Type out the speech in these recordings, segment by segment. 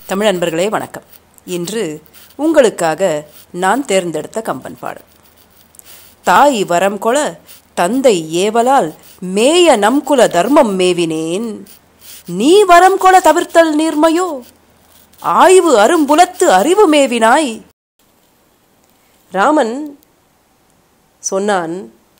தமிழ் அன்பர்களே வணக்கம் இன்று உங்களுக்காக நான் தேர்ந்தெடுத்த கம்பன் பாடல் தாய் வரம் கொள தந்தை ஏவலால் மேய நம்குல தர்மம் மேவினேன் நீ வரம் கொள தவிர்த்தல் நீர்மையோ ஆய்வு அரும்புலத்து அறிவு மேவினாய் ராமன் சொன்னான்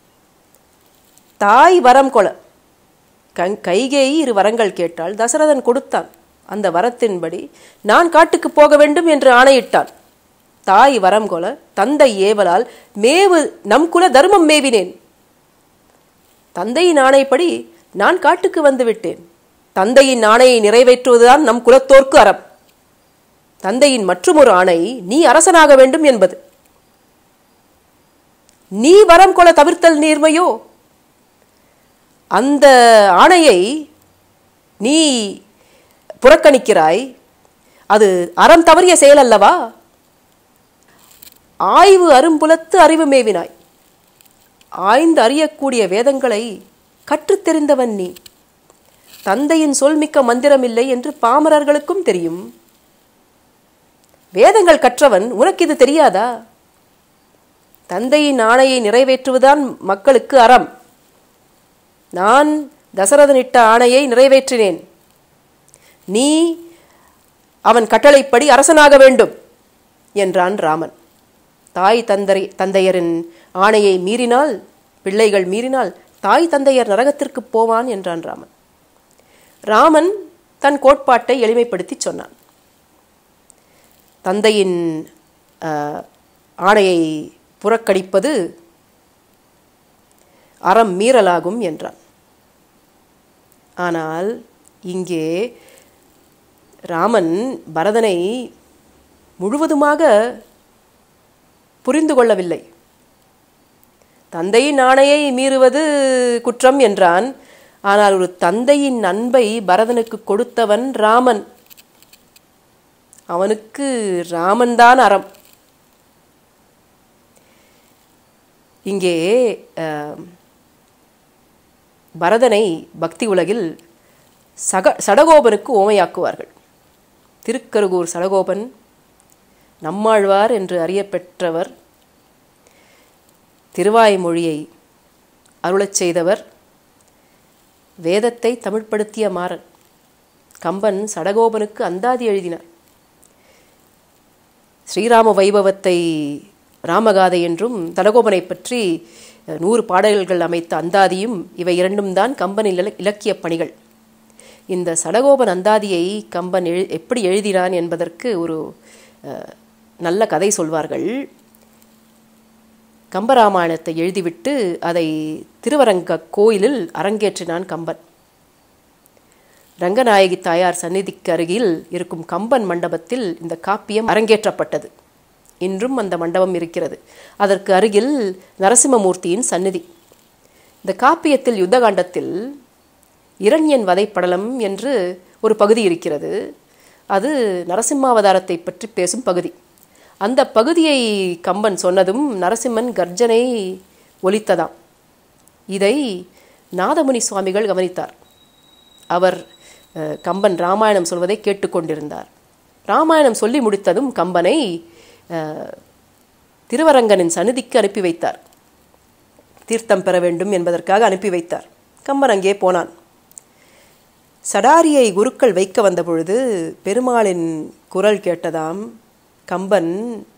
தாய் வரம் கொள கங் கைகேயி இரு வரங்கள் கேட்டால் தசரதன் கொடுத்தான் அந்த வரத்தின்படி நான் காட்டுக்கு போக வேண்டும் என்று ஆணையிட்டான் தாய் வரம் கொல தந்தை ஏவலால் மேவு நம் குல தர்மம் மேவினேன் தந்தையின் ஆணைப்படி நான் காட்டுக்கு வந்து விட்டேன் தந்தையின் ஆணையை நிறைவேற்றுவதுதான் நம் குலத்தோர்க்கு அறம் தந்தையின் மற்றுமொரு ஆணை நீ அரசனாக வேண்டும் என்பது நீ வரம் கொல தவிர்த்தல் நீர்மையோ அந்த ஆணையை நீ புறக்கணிக்கிறாய் அது அறம் தவறிய செயல் அல்லவா ஆய்வு அரும்புலத்து அறிவு மேவினாய் ஆய்ந்து அறியக்கூடிய வேதங்களை கற்றுத் தெரிந்தவன் நீ தந்தையின் சொல்மிக்க மந்திரமில்லை என்று பாமரர்களுக்கும் தெரியும் வேதங்கள் கற்றவன் உனக்கு இது தெரியாதா தந்தையின் ஆணையை நிறைவேற்றுவதுதான் மக்களுக்கு அறம் நான் தசரதனிட்ட ஆணையை நிறைவேற்றினேன் நீ அவன் கட்டளைப்படி அரசனாக வேண்டும் என்றான் ராமன் தாய் தந்தரை தந்தையரின் ஆணையை மீறினால் பிள்ளைகள் மீறினால் தாய் தந்தையர் நரகத்திற்கு போவான் என்றான் ராமன் ராமன் தன் கோட்பாட்டை எளிமைப்படுத்தி சொன்னான் தந்தையின் ஆணையை புறக்கணிப்பது அறம் மீறலாகும் என்றான் ஆனால் இங்கே ராமன் பரதனை முழுவதுமாக புரிந்து கொள்ளவில்லை தந்தையின் ஆணையை மீறுவது குற்றம் என்றான் ஆனால் ஒரு தந்தையின் அன்பை பரதனுக்கு கொடுத்தவன் ராமன் அவனுக்கு ராமன்தான் அறம் இங்கே பரதனை பக்தி உலகில் சக சடகோபனுக்கு ஓமையாக்குவார்கள் திருக்கருகூர் சடகோபன் நம்மாழ்வார் என்று அறியப்பெற்றவர் திருவாய்மொழியை அருளச் செய்தவர் வேதத்தை தமிழ்படுத்திய மாறன் கம்பன் சடகோபனுக்கு அந்தாதி எழுதினார் ஸ்ரீராம வைபவத்தை ராமகாதை என்றும் சடகோபனை பற்றி நூறு பாடல்கள் அமைத்த அந்தாதியும் இவை இரண்டும் தான் கம்பன் இலக்கிய பணிகள் இந்த சடகோபன் அந்தாதியை கம்பன் எழு எப்படி எழுதினான் என்பதற்கு ஒரு நல்ல கதை சொல்வார்கள் கம்பராமாயணத்தை எழுதிவிட்டு அதை திருவரங்க கோயிலில் அரங்கேற்றினான் கம்பன் ரங்கநாயகி தாயார் சந்நிதிக்கு அருகில் இருக்கும் கம்பன் மண்டபத்தில் இந்த காப்பியம் அரங்கேற்றப்பட்டது இன்றும் அந்த மண்டபம் இருக்கிறது அதற்கு அருகில் நரசிம்மமூர்த்தியின் சந்நிதி இந்த காப்பியத்தில் யுத்தகாண்டத்தில் இரண்யன் வதைப்படலம் என்று ஒரு பகுதி இருக்கிறது அது நரசிம்மாவதாரத்தை பற்றி பேசும் பகுதி அந்த பகுதியை கம்பன் சொன்னதும் நரசிம்மன் கர்ஜனை ஒலித்ததாம் இதை நாதமுனி சுவாமிகள் கவனித்தார் அவர் கம்பன் ராமாயணம் சொல்வதை கேட்டுக்கொண்டிருந்தார் ராமாயணம் சொல்லி முடித்ததும் கம்பனை திருவரங்கனின் சந்நிதிக்கு அனுப்பி வைத்தார் தீர்த்தம் பெற வேண்டும் என்பதற்காக அனுப்பி வைத்தார் கம்பன் அங்கே போனான் சடாரியை குருக்கள் வைக்க வந்தபொழுது பெருமாளின் குரல் கேட்டதாம் கம்பன்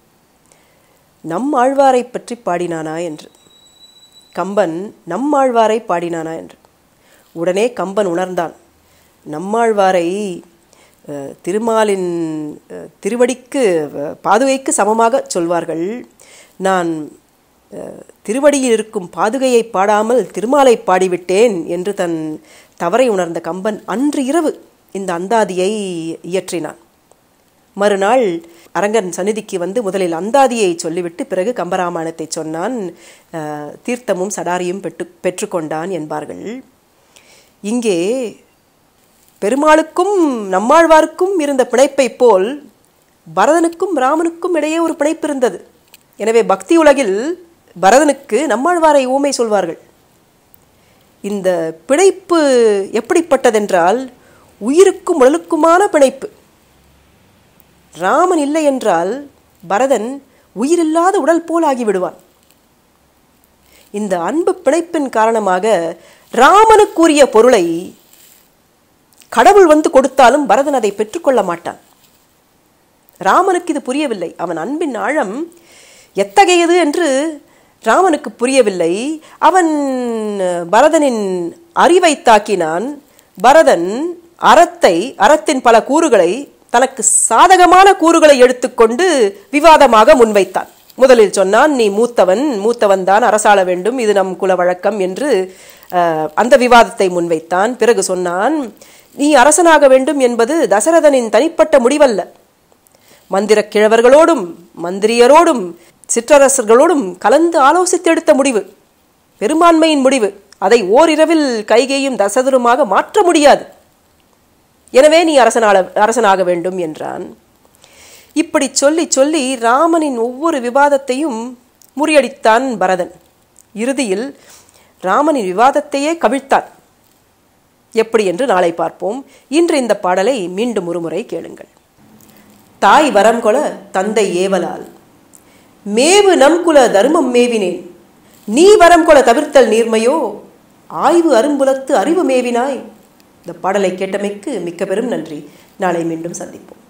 நம் ஆழ்வாரை பற்றி பாடினானா என்று கம்பன் நம் ஆழ்வாரை பாடினானா என்று உடனே கம்பன் உணர்ந்தான் நம்மாழ்வாரை திருமாலின் திருவடிக்கு பாதுகைக்கு சமமாக சொல்வார்கள் நான் திருவடியில் இருக்கும் பாதுகையை பாடாமல் திருமாலை பாடிவிட்டேன் என்று தன் தவறை உணர்ந்த கம்பன் அன்று இரவு இந்த அந்தாதியை இயற்றினான் மறுநாள் அரங்கன் சந்நிதிக்கு வந்து முதலில் அந்தாதியை சொல்லிவிட்டு பிறகு கம்பராமாயணத்தை சொன்னான் தீர்த்தமும் சடாரியும் பெற்று பெற்றுக்கொண்டான் என்பார்கள் இங்கே பெருமாளுக்கும் நம்மாழ்வாருக்கும் இருந்த பிணைப்பை போல் பரதனுக்கும் ராமனுக்கும் இடையே ஒரு பிணைப்பு இருந்தது எனவே பக்தி உலகில் பரதனுக்கு நம்மாழ்வாரை ஊமை சொல்வார்கள் இந்த பிணைப்பு எப்படிப்பட்டதென்றால் உயிருக்கும் உடலுக்குமான பிணைப்பு ராமன் இல்லை என்றால் பரதன் உயிரில்லாத உடல் போல் ஆகிவிடுவான் இந்த அன்பு பிணைப்பின் காரணமாக ராமனுக்குரிய பொருளை கடவுள் வந்து கொடுத்தாலும் பரதன் அதை பெற்றுக்கொள்ள மாட்டான் ராமனுக்கு இது புரியவில்லை அவன் அன்பின் ஆழம் எத்தகையது என்று ராமனுக்கு புரியவில்லை அவன் பரதனின் அறிவை தாக்கினான் பரதன் அறத்தை அறத்தின் பல கூறுகளை தனக்கு சாதகமான கூறுகளை எடுத்துக்கொண்டு விவாதமாக முன்வைத்தான் முதலில் சொன்னான் நீ மூத்தவன் மூத்தவன் தான் அரசாள வேண்டும் இது நம் குல வழக்கம் என்று அஹ், அந்த விவாதத்தை முன்வைத்தான் பிறகு சொன்னான் நீ அரசனாக வேண்டும் என்பது தசரதனின் தனிப்பட்ட முடிவல்ல மந்திரக் கிழவர்களோடும் மந்திரியரோடும் சிற்றரசர்களோடும் கலந்து ஆலோசித்து எடுத்த முடிவு பெரும்பான்மையின் முடிவு அதை ஓரிரவில் கைகேயும் தசரருமாக மாற்ற முடியாது எனவே நீ அரசனால அரசனாக வேண்டும் என்றான் இப்படி சொல்லி சொல்லி ராமனின் ஒவ்வொரு விவாதத்தையும் முறியடித்தான் பரதன் இறுதியில் ராமனின் விவாதத்தையே கவிழ்த்தான் எப்படி என்று நாளை பார்ப்போம் இன்று இந்த பாடலை மீண்டும் ஒருமுறை கேளுங்கள் தாய் வரம் கொல தந்தை ஏவலால் மேவு நம்குல தர்மம் மேவினேன் நீ வரம் கொல தவிர்த்தல் நீர்மையோ ஆய்வு அரும்புலத்து அறிவு மேவினாய் இந்த பாடலை கேட்டமைக்கு மிக்க பெரும் நன்றி நாளை மீண்டும் சந்திப்போம்